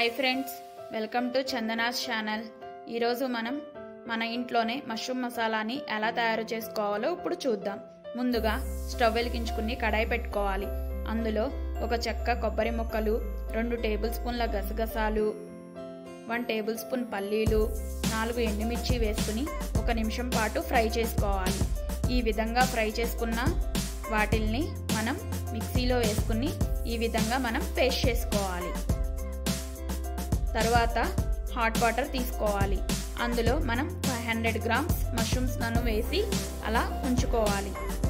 hi friends welcome to Chandana's channel ఈరోజు మనం మన ఇంట్లోనే మష్రూమ్ మసాలాని ఎలా తయారు చేసుకోవాలో ఇప్పుడు చూద్దాం ముందుగా స్టవ్ వెలిగించుకుని కడాయి పెట్టుకోవాలి అందులో ఒక చెక్క కొబ్బరి ముక్కలు రెండు టేబుల్ స్పూన్ల గసగసాలు వన్ టేబుల్ స్పూన్ పల్లీలు నాలుగు ఎండుమిర్చి వేసుకుని ఒక నిమిషం పాటు ఫ్రై చేసుకోవాలి ఈ విధంగా ఫ్రై చేసుకున్న వాటిల్ని మనం మిక్సీలో వేసుకుని ఈ విధంగా మనం పేస్ట్ చేసుకోవాలి తర్వాత హాట్ వాటర్ తీసుకోవాలి అందులో మనం ఫైవ్ హండ్రెడ్ గ్రామ్స్ మష్రూమ్స్ నన్ను వేసి అలా ఉంచుకోవాలి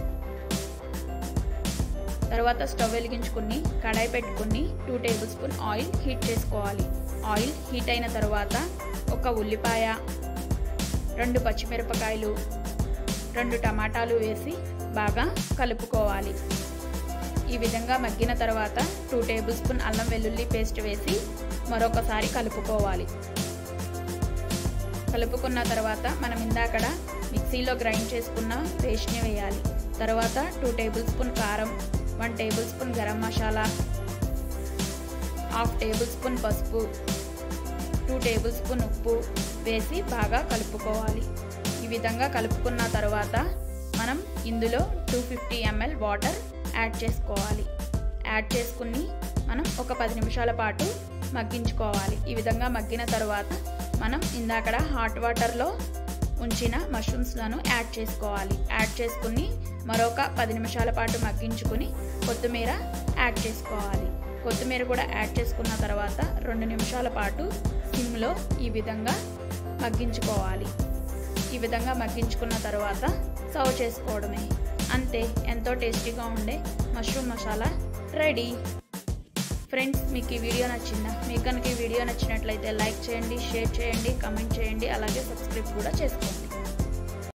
తర్వాత స్టవ్ వెలిగించుకుని కడాయి పెట్టుకుని two tablespoon oil heat చేసుకోవాలి ఆయిల్ హీట్ అయిన తర్వాత ఒక ఉల్లిపాయ రెండు పచ్చిమిరపకాయలు రెండు టమాటాలు వేసి బాగా కలుపుకోవాలి ఈ విధంగా మగ్గిన తర్వాత టూ టేబుల్ స్పూన్ అల్లం వెల్లుల్లి పేస్ట్ వేసి మరొకసారి కలుపుకోవాలి కలుపుకున్న తర్వాత మనం ఇందాకడ మిక్సీలో గ్రైండ్ చేసుకున్న పేస్ట్ని వేయాలి తర్వాత టూ టేబుల్ స్పూన్ కారం one tablespoon garam masala half tablespoon పసుపు టూ టేబుల్ స్పూన్ ఉప్పు వేసి బాగా కలుపుకోవాలి ఈ విధంగా కలుపుకున్న తర్వాత మనం ఇందులో two fifty ML water add చేసుకోవాలి యాడ్ చేసుకుని మనం ఒక పది నిమిషాల పాటు మగ్గించుకోవాలి ఈ విధంగా మగ్గిన తర్వాత మనం ఇందాకడ హాట్ వాటర్లో ఉంచిన మష్రూమ్స్లను యాడ్ చేసుకోవాలి యాడ్ చేసుకుని మరొక పది నిమిషాల పాటు మగ్గించుకుని కొత్తిమీర యాడ్ చేసుకోవాలి కొత్తిమీర కూడా యాడ్ చేసుకున్న తర్వాత రెండు నిమిషాల పాటు సిమ్లో ఈ విధంగా మగ్గించుకోవాలి ఈ విధంగా మగ్గించుకున్న తర్వాత సర్వ్ చేసుకోవడమే అంతే ఎంతో టేస్టీగా ఉండే మష్రూమ్ మసాలా రెడీ ఫ్రెండ్స్ మీకు ఈ వీడియో నచ్చిందా మీకు కనుక ఈ వీడియో నచ్చినట్లయితే లైక్ చేయండి షేర్ చేయండి కమెంట్ చేయండి అలాగే సబ్స్క్రైబ్ కూడా చేసుకోండి